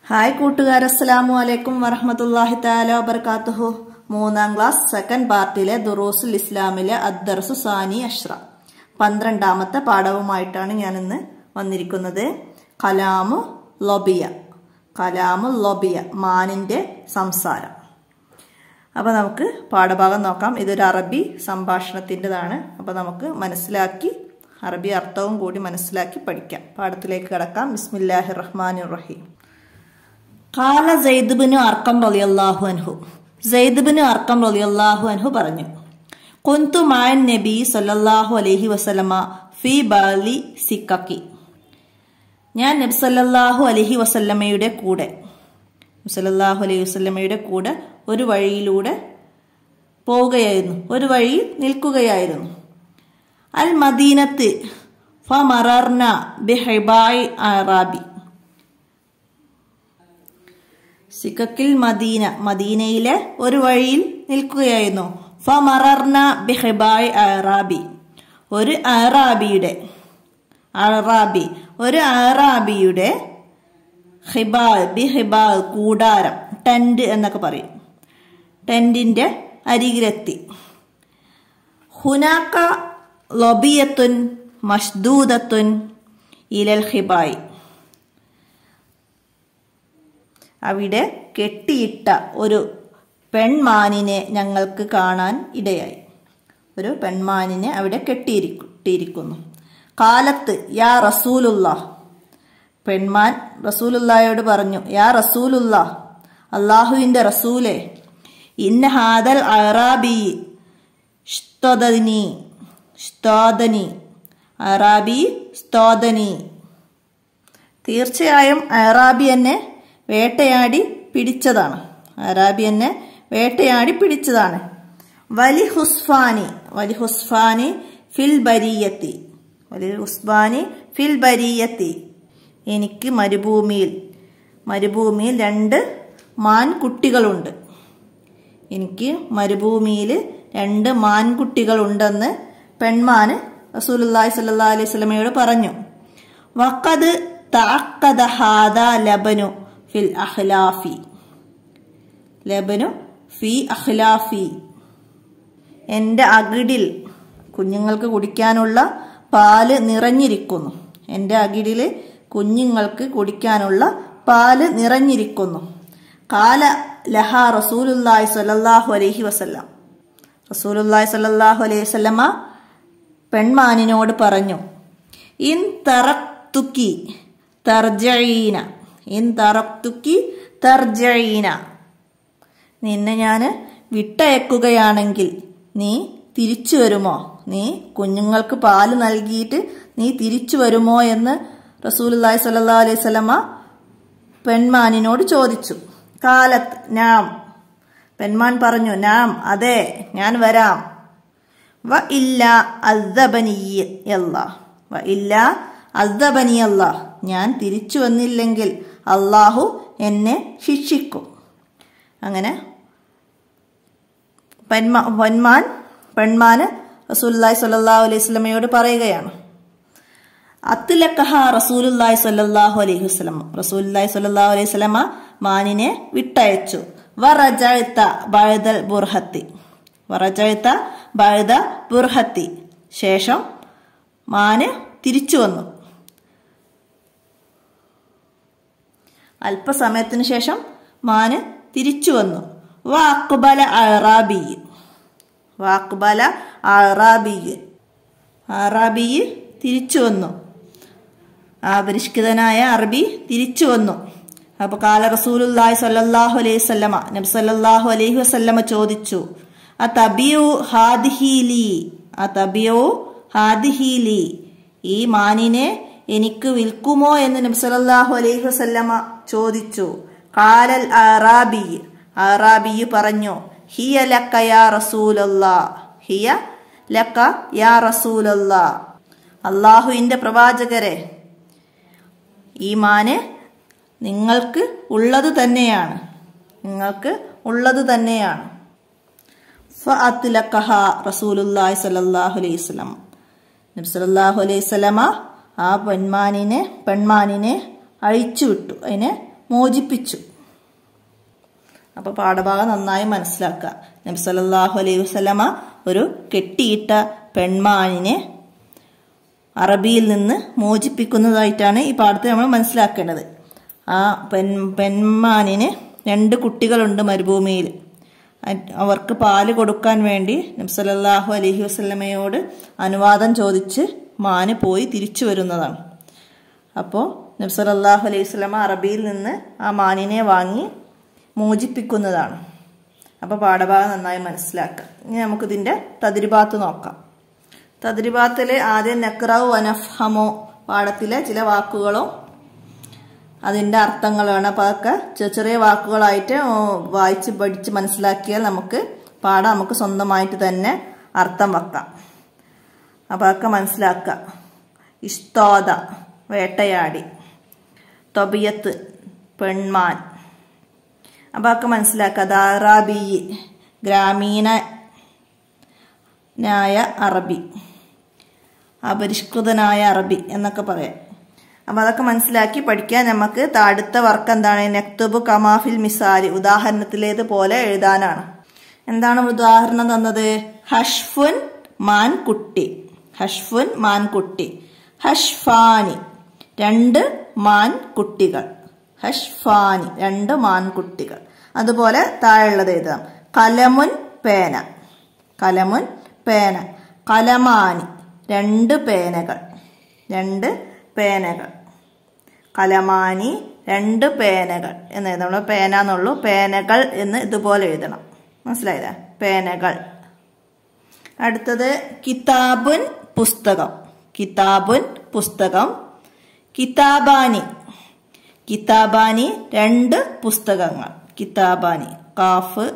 hi കൂട്ടുകാർ അസ്സലാമു അലൈക്കും വറഹമത്തല്ലാഹി താല വബർക്കാത്തുഹു മൂന്നാം ക്ലാസ് സെക്കൻഡ് പാർട്ടിലെ ദുറൂസുൽ ഇസ്ലാമിലെ അദ്ദർസു സാനി അഷ്റ പന്ത്രണ്ടാമത്തെ പാഠവുമായിട്ടാണ് ഞാൻ ഇന്ന് വന്നിരിക്കുന്നത് കലാമു ലൊബിയ കലാമു ലൊബിയ മാനിന്റെ സംസാരം അപ്പോൾ നമുക്ക് പാഠഭാഗം നോക്കാം ഇതൊരു അറബി സംഭാഷണത്തിൻ്റെതാണ് അപ്പോൾ നമുക്ക് മനസ്സിലാക്കി അറബി അർത്ഥവും കൂടി മനസ്സിലാക്കി പഠിക്കാം പാഠത്തിലേക്ക് കടക്കാം ബിസ്മില്ലാഹി റഹ്മാൻ റഹീം കാല ജയ്ദുബിനു അർക്കം റളിയല്ലാഹു അൻഹു ജയ്ദുബിനു അർക്കം റളിയല്ലാഹു അൻഹു പറഞ്ഞു കുന്തു മാൻ നബി സല്ലല്ലാഹു അലൈഹി വസല്ലമ ഫി ബാലി സിക്കക്കി ഞാൻ നബി സല്ലല്ലാഹു അലൈഹി വസല്ലമയുടെ കൂടെ സല്ലല്ലാഹു അലൈഹി വസല്ലമയുടെ കൂടെ ഒരു വഴിയിലൂടെ പോവുകയായിരുന്നു ഒരു വഴിയിൽ നിൽക്കുകയായിരുന്നു അൽ മദീനത്ത് ഫമറർന ബിഹൈബായ് അറാബി സിക്കക്കിൽ മദീന മദീനയിലെ ഒരു വഴിയിൽ നിൽക്കുകയായിരുന്നു ഫമറർന ബിഹബായ് അറാബി ഒരു അറാബിയുടെ അറാബി ഒരു അറാബിയുടെ ഹിബാൽ ബിഹിബാൽ കൂടാരം ടെന്റ് എന്നൊക്കെ പറയും ടെന്റിന്റെ അരികിലെത്തി ഹുനാക്ക ലൊബിയത്തുൻ മഷ്ദൂദത്തുൻ ഇലൽ ഹിബായി അവിടെ കെട്ടിയിട്ട ഒരു പെൺമാനിനെ ഞങ്ങൾക്ക് കാണാൻ ഇടയായി ഒരു പെൺമാനിനെ അവിടെ കെട്ടിയിരിക്കുന്നു കാലത്ത് യാ റസൂലുള്ള പെൺമാൻ റസൂലുള്ളയോട് പറഞ്ഞു യാ റസൂലുള്ള അള്ളാഹുവിന്റെ റസൂലെ ഇന്ന ഹാദൽ അറാബി സ്തോദനി സ്തോദനി അറാബി സ്തോദനി തീർച്ചയായും അറാബി എന്നെ വേട്ടയാടി പിടിച്ചതാണ് അറാബി എന്നെ വേട്ടയാടി പിടിച്ചതാണ് വലി ഹുസ്ഫാനി വലി ഹുസ്ഫാനി ഫിൽ ബരിയത്തി വലി ഹുസ്ഫാനി ഫിൽ ബരിയത്തി എനിക്ക് മരുഭൂമിയിൽ മരുഭൂമിയിൽ രണ്ട് മാൻകുട്ടികളുണ്ട് എനിക്ക് മരുഭൂമിയിൽ രണ്ട് മാൻകുട്ടികളുണ്ടെന്ന് പെൺമാന് റസൂലുല്ലാഹി സല്ലാ അലൈഹി സ്വലമയോട് പറഞ്ഞു വക്കത് താക്കത ഹാദ ലബനു ഫിൽ അഹ്ലാഫി ലബനു ഫി അഹ്ലാഫി എൻ്റെ അകിടിൽ കുഞ്ഞുങ്ങൾക്ക് കുടിക്കാനുള്ള പാല് നിറഞ്ഞിരിക്കുന്നു എൻ്റെ അകിടിൽ കുഞ്ഞുങ്ങൾക്ക് കുടിക്കാനുള്ള പാല് നിറഞ്ഞിരിക്കുന്നു കാല ലഹ റസൂലുല്ലാഹി സ്വല്ലല്ലാഹു അലൈഹി വസല്ലം റസൂലുല്ലാഹി സ്വല്ലല്ലാഹു അലൈഹി വസല്ലമ പെൺമാനിനോട് പറഞ്ഞു ഇൻ തറക്തുക്കി തർജീന ഇൻ തറക്തുക്കി തർജീന നിന്നെ ഞാൻ വിട്ടയക്കുകയാണെങ്കിൽ നീ തിരിച്ചു വരുമോ നീ കുഞ്ഞുങ്ങൾക്ക് പാല് നൽകിയിട്ട് നീ തിരിച്ചു വരുമോ എന്ന് റസൂലുല്ലാഹി സ്വല്ലല്ലാഹു അലൈഹി വസല്ലമ പെൺമാനിനോട് ചോദിച്ചു കാലത്ത് നാം പെൺമാൻ പറഞ്ഞു നാം അതെ ഞാൻ വരാം വ ഇല്ല അദ്ദബനിയല്ല വ ഇല്ല അദ്ദബനിയല്ല ഞാൻ തിരിച്ചു വന്നില്ലെങ്കിൽ അള്ളാഹു എന്നെ ശിക്ഷിക്കും അങ്ങനെ പെൺമാ പൊന്മാൻ പെൺമാന് റസൂലുല്ലാഹി സ്വല്ലല്ലാഹു അലൈഹി വസല്ലമയോട് പറയുകയാണ് അത്തുലക്കഹ റസൂലുല്ലാഹി സ്വല്ലല്ലാഹു അലൈഹി വസല്ലം റസൂലുല്ലാഹി സ്വല്ലല്ലാഹു അലൈഹി വസല്ലമ മാനിനെ വിട്ടയച്ചു വറജഅത ബഅദൽ ബുർഹത്തി വറജഅത ബഅദ ബുർഹത്തി ശേഷം മാന് തിരിച്ചു വന്നു അല്പസമയത്തിന് ശേഷം മാന് തിരിച്ചു വന്നു വാക്കുബല അറാബി വാക്കുബല അറാബി അറാബി തിരിച്ചു വന്നു ആ പരിഷ്കൃതനായ അറബി തിരിച്ചു വന്നു അപ്പൊ കാല റസൂലുല്ലാഹി സല്ലല്ലാഹു അലൈഹി വസല്ലമ നബി സല്ലല്ലാഹു അലൈഹി വസല്ലമ ചോദിച്ചു അതബിയു ഹാദിഹീലി അതബിയു ഹാദിഹീലി ഈ മാനിനെ എനിക്ക് വിൽക്കുമോ എന്ന് നബി സല്ലല്ലാഹു അലൈഹി വസല്ലമ ചോദിച്ചു കാലൽ അറാബി അറാബി പറഞ്ഞു ഹിയ ലക്ക യാ റസൂലല്ലാ ഹിയ ലക്ക യാ റസൂലല്ലാ അള്ളാഹുവിന്റെ പ്രവാചകരെ ഈ മാന് നിങ്ങൾക്ക് ഉള്ളത് തന്നെയാണ് നിങ്ങൾക്ക് ഉള്ളത് തന്നെയാണ് ഫഅത്ലഖഹ റസൂലുള്ളാഹി സ്വല്ലല്ലാഹു അലൈഹി വസല്ലം നബി സല്ലല്ലാഹു അലൈഹി വസല്ലമ ആ പെൺമാനിനെ പെൺമാനിനെ അഴിച്ചുവിട്ടു അതിനെ മോചിപ്പിച്ചു അപ്പൊ പാഠഭാഗം നന്നായി മനസ്സിലാക്കുക നബി സല്ലല്ലാഹു അലൈഹി വസല്ലമ ഒരു കെട്ടിയിട്ട പെൺമാനിനെ അറബിയിൽ നിന്ന് മോചിപ്പിക്കുന്നതായിട്ടാണ് ഈ പാഠത്തിൽ നമ്മൾ മനസ്സിലാക്കേണ്ടത് ആ പെൺ പെൺമാനിന് രണ്ട് കുട്ടികളുണ്ട് മരുഭൂമിയിൽ അ- അവർക്ക് പാല് കൊടുക്കാൻ വേണ്ടി നബി സല്ലല്ലാഹു അലൈഹി വസല്ലമയോട് അനുവാദം ചോദിച്ച് മാന് പോയി തിരിച്ചു വരുന്നതാണ് അപ്പോൾ നബി സല്ലല്ലാഹു അലൈഹി വസല്ലമ അറബിയിൽ നിന്ന് ആ മാനിനെ വാങ്ങി മോചിപ്പിക്കുന്നതാണ് അപ്പോൾ പാഠഭാഗം നന്നായി മനസ്സിലാക്കുക ഇനി നമുക്കിതിൻ്റെ തതിരിഭാത്ത് നോക്കാം തദ്രിബാത്തിലെ ആദ്യം നക്രാവ് വനഫ്ഹമോ പാഠത്തിലെ ചില വാക്കുകളും അതിൻ്റെ അർത്ഥങ്ങളാണ് അപ്പോൾ അതൊക്കെ ചെറിയ ചെറിയ വാക്കുകളായിട്ട് ഓ, വായിച്ച് പഠിച്ച് മനസ്സിലാക്കിയാൽ നമുക്ക് പാഠം നമുക്ക് സ്വന്തമായിട്ട് തന്നെ അർത്ഥം വെക്കാം അപ്പോൾ അതൊക്കെ മനസ്സിലാക്കുക ഇസ്തോദ വേട്ടയാടി തൊബിയത്ത് പെൺമാൻ അപ്പോൾ അതൊക്കെ മനസ്സിലാക്കുക ദാറാബി ഗ്രാമീണ ന്യായ അറബി അപരിഷ്കൃതനായ അറബി എന്നൊക്കെ പറയാം അപ്പം അതൊക്കെ മനസ്സിലാക്കി പഠിക്കാൻ നമുക്ക് അടുത്ത വർക്ക് എന്താണ് നെക്തുബ് കമാഫിൽ മിസാരി ഉദാഹരണത്തിലേതുപോലെ എഴുതാനാണ് എന്താണ് ഉദാഹരണം തന്നത് ഹഷ്ഫുൻ മാൻകുട്ടി ഹഷ്ഫുൻ മാൻകുട്ടി ഹഷ്ഫാനി രണ്ട് മാൻകുട്ടികൾ ഹഷ്ഫാനി രണ്ട് മാൻകുട്ടികൾ അതുപോലെ താഴെയുള്ളത് എഴുതാം കലമുൻ പേന കലമുൻ പേന കലമാനി രണ്ട് പേനകൾ രണ്ട് പേനകൾ കലമാനി രണ്ട് പേനകൾ എന്ന് എഴുതാം നമ്മൾ പേന എന്നുള്ളൂ പേനകൾ എന്ന് ഇതുപോലെ എഴുതണം മനസ്സിലായില്ലേ പേനകൾ അടുത്തത് കിതാബുൻ പുസ്തകം കിതാബുൻ പുസ്തകം കിതാബാനി കിതാബാനി രണ്ട് പുസ്തകങ്ങൾ കിതാബാനി കാഫ്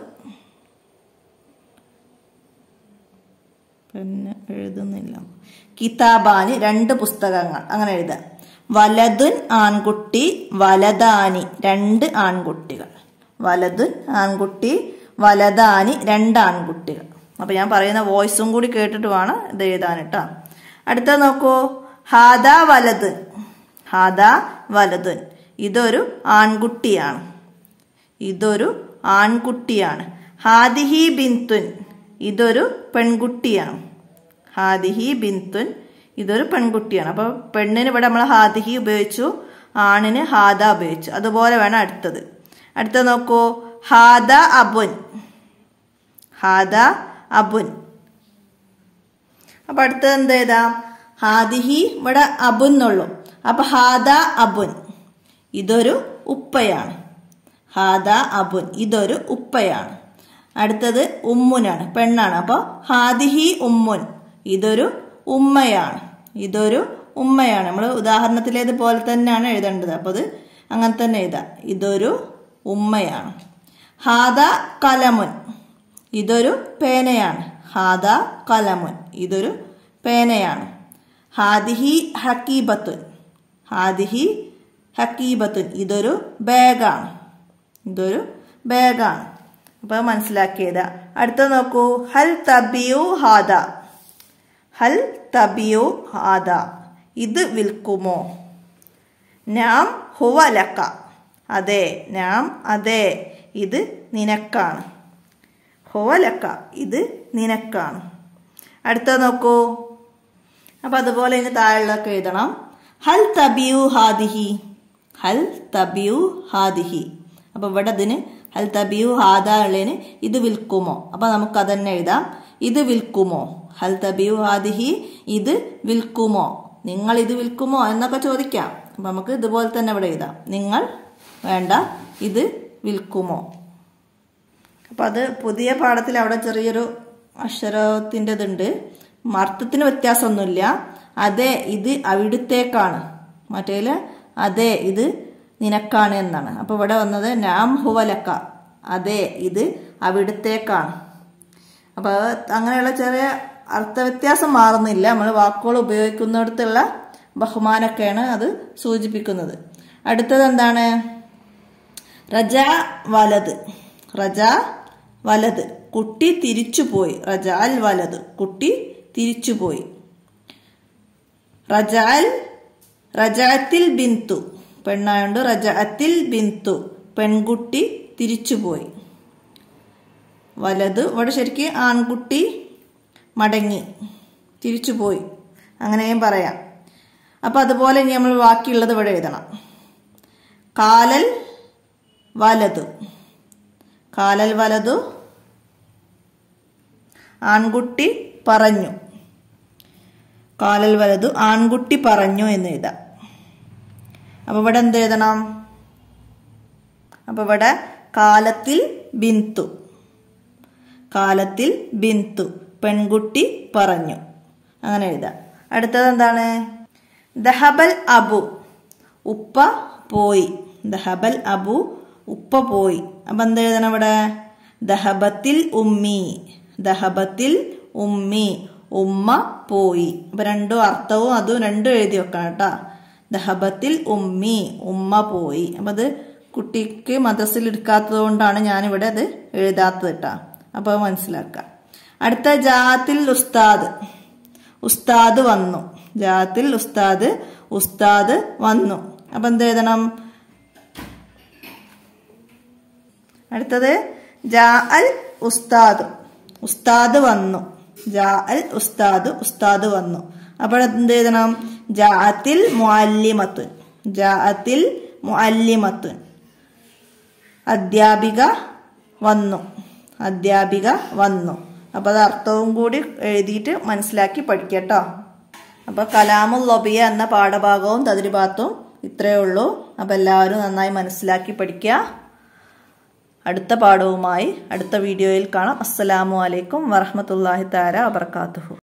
പിന്നെ എഴുതുന്നില്ല കിതാബാനി രണ്ട് പുസ്തകങ്ങൾ അങ്ങനെ എഴുതാം വലതുൻ ആൺകുട്ടി വലതാനി രണ്ട് ആൺകുട്ടികൾ വലതുൻ ആൺകുട്ടി വലതാനി രണ്ട് ആൺകുട്ടികൾ അപ്പൊ ഞാൻ പറയുന്ന വോയിസും കൂടി കേട്ടിട്ട് വേണം ഇത് എഴുതാൻ കേട്ടോ അടുത്ത നോക്കൂ ഹാദ വലതുൻ ഹാദ വലതുൻ ഇതൊരു ആൺകുട്ടിയാണ് ഇതൊരു ആൺകുട്ടിയാണ് ഹാദിഹി ബിന്തുൻ ഇതൊരു പെൺകുട്ടിയാണ് ഹാദിഹി ബിന്തുൻ ഇതൊരു പെൺകുട്ടിയാണ് അപ്പോൾ പെണ്ണിന് ഇവിടെ നമ്മൾ ഹാദിഹി ഉപയോഗിച്ചു ആണിന് ഹാദ ഉപയോഗിച്ചു അതുപോലെ വേണം അടുത്തത് അടുത്തത് നോക്കൂ ഹാദ അബുൻ ഹാദ അബുൻ അപ്പൊ അടുത്തത് എന്ത് എഴുതാം ഹാദിഹി ഇവിടെ അബുൻ എന്നുള്ളൂ അപ്പൊ ഹാദ അബുൻ ഇതൊരു ഉപ്പയാണ് ഹാദ അബുൻ ഇതൊരു ഉപ്പയാണ് അടുത്തത് ഉമ്മുനാണ് പെണ്ണാണ് അപ്പോൾ ഹാദിഹി ഉമ്മുൻ ഇതൊരു ഉമ്മയാണ് ഇതൊരു ഉമ്മയാണ് നമ്മൾ ഉദാഹരണത്തിലേതുപോലെ തന്നെയാണ് എഴുതേണ്ടത് അപ്പോൾ അത് അങ്ങനെ തന്നെ എഴുതാം ഇതൊരു ഉമ്മയാണ് ഹാദ കലമുൻ ഇതൊരു പേനയാണ് ഹാദ കലമുൻ ഇതൊരു പേനയാണ് ഹാദിഹി ഹക്കീബത്തുൻ ഹാദിഹി ഹക്കീബത്തുൻ ഇതൊരു ബാഗാണ് ഇതൊരു ബാഗാണ് അപ്പോൾ മനസ്സിലാക്കിയത് അടുത്ത നോക്കൂ ഹൽ തബിയു ഹാദ ഹൽ തബിയു ഹാദ ഇത് വിൽക്കുമോ നാം ഹുവലക്ക അതെ നാം അതെ ഇത് നിനക്കാണ് ഹുവലക്ക ഇത് നിനക്കാണ് അടുത്ത നോക്കൂ അപ്പൊ അതുപോലെ ഇനി താഴെയുള്ളതൊക്കെ എഴുതണം ഹൽ തബിയു ഹാദിഹി ഹൽ തബിയു ഹാദിഹി അപ്പൊ ഇവിടെ ഇതിന് ഹൽ തബിയു ഹാദ ഉള്ളതിന് ഇത് വിൽക്കുമോ അപ്പൊ നമുക്ക് അതന്നെ എഴുതാം ഇത് വിൽക്കുമോ ഹൽ തബിയു ഹാദിഹി ഇത് വിൽക്കുമോ നിങ്ങൾ ഇത് വിൽക്കുമോ എന്നൊക്കെ ചോദിക്കാം അപ്പൊ നമുക്ക് ഇതുപോലെ തന്നെ ഇവിടെ എഴുതാം നിങ്ങൾ വേണ്ട ഇത് വിൽക്കുമോ അപ്പൊ അത് പുതിയ പാഠത്തിൽ അവിടെ ചെറിയൊരു അക്ഷരത്തിൻ്റെതുണ്ട് അർത്ഥത്തിന് വ്യത്യാസമൊന്നുമില്ല അതെ ഇത് അവിടുത്തേക്കാണ് മറ്റേല് അതെ ഇത് നിനക്കാണ് എന്നാണ് അപ്പൊ ഇവിടെ വന്നത് നാം ഹുവലക്ക അതെ ഇത് അവിടുത്തേക്കാണ് അപ്പൊ അങ്ങനെയുള്ള ചെറിയ അർത്ഥവ്യത്യാസം മാറുന്നില്ല നമ്മൾ വാക്കുകൾ ഉപയോഗിക്കുന്നിടത്തുള്ള ബഹുമാനൊക്കെയാണ് അത് സൂചിപ്പിക്കുന്നത് അടുത്തത് എന്താണ് റജ വലത് റജ വലത് കുട്ടി തിരിച്ചുപോയി റജാൽ വലത് കുട്ടി തിരിച്ചുപോയി റജാൽ റജാത്തിൽ ബിന്തു പെണ്ണായോണ്ട് റജഅത്തിൽ ബിന്തു പെൺകുട്ടി തിരിച്ചുപോയി വലത് ഇവിടെ ശരിക്ക് ആൺകുട്ടി മടങ്ങി തിരിച്ചുപോയി അങ്ങനെയും പറയാം അപ്പൊ അതുപോലെ ഇനി നമ്മൾ ബാക്കിയുള്ളത് ഇവിടെ എഴുതണം കാലൽ വലതു കാലൽ വലതു ആൺകുട്ടി പറഞ്ഞു കാലൽ വലതു ആൺകുട്ടി പറഞ്ഞു എന്ന് എഴുതാം അപ്പൊ ഇവിടെ എന്ത് എഴുതണം അപ്പൊ ഇവിടെ കാലത്തിൽ ബിന്തു കാലത്തിൽ ബിന്തു പെൺകുട്ടി പറഞ്ഞു അങ്ങനെ എഴുതാം അടുത്തത് എന്താണ് ദഹബൽ അബു ഉപ്പ പോയി ദഹബൽ അബു ഉപ്പ പോയി അപ്പൊ എന്ത് എഴുതണം ഇവിടെ ദഹബത്തിൽ ഉമ്മി ദഹബത്തിൽ ഉമ്മി ഉമ്മ പോയി അപ്പൊ രണ്ടും അർത്ഥവും അതും രണ്ടും എഴുതി വെക്കണം കേട്ടാ ദഹബത്തിൽ ഉമ്മി ഉമ്മ പോയി അപ്പൊ അത് കുട്ടിക്ക് മദ്രസിൽ എടുക്കാത്തത് കൊണ്ടാണ് ഞാനിവിടെ അത് എഴുതാത്തത് കേട്ടാ അപ്പൊ മനസ്സിലാക്കാം അടുത്ത ജാത്തിൽ ഉസ്താദ് ഉസ്താദ് വന്നു ജാത്തിൽ ഉസ്താദ് ഉസ്താദ് വന്നു അപ്പൊ എന്ത് എഴുതണം അടുത്തത് ജാ അൽ ഉസ്താദ് ഉസ്താദ് വന്നു ജാ അൽ ഉസ്താദ് ഉസ്താദ് വന്നു അപ്പോൾ എന്ത് എഴുതണം ജാഅത്തിൽ മുഅല്ലിമത്തുൻ ജാഅത്തിൽ മുഅല്ലിമത്തുൻ അധ്യാപിക വന്നു അധ്യാപിക വന്നു അപ്പോൾ അത് അർത്ഥവും കൂടി എഴുതിയിട്ട് മനസ്സിലാക്കി പഠിക്കട്ടോ അപ്പോൾ കലാമുൽ ലൊബിയ എന്ന പാഠഭാഗവും തതിരിഭാഗത്തും ഇത്രയേ ഉള്ളൂ അപ്പോൾ എല്ലാവരും നന്നായി മനസ്സിലാക്കി പഠിക്കുക അടുത്ത പാഠവുമായി അടുത്ത വീഡിയോയിൽ കാണാം അസ്സലാമു അലൈക്കും വറഹമത്തല്ലാഹി താര വബർക്കാത്തുഹു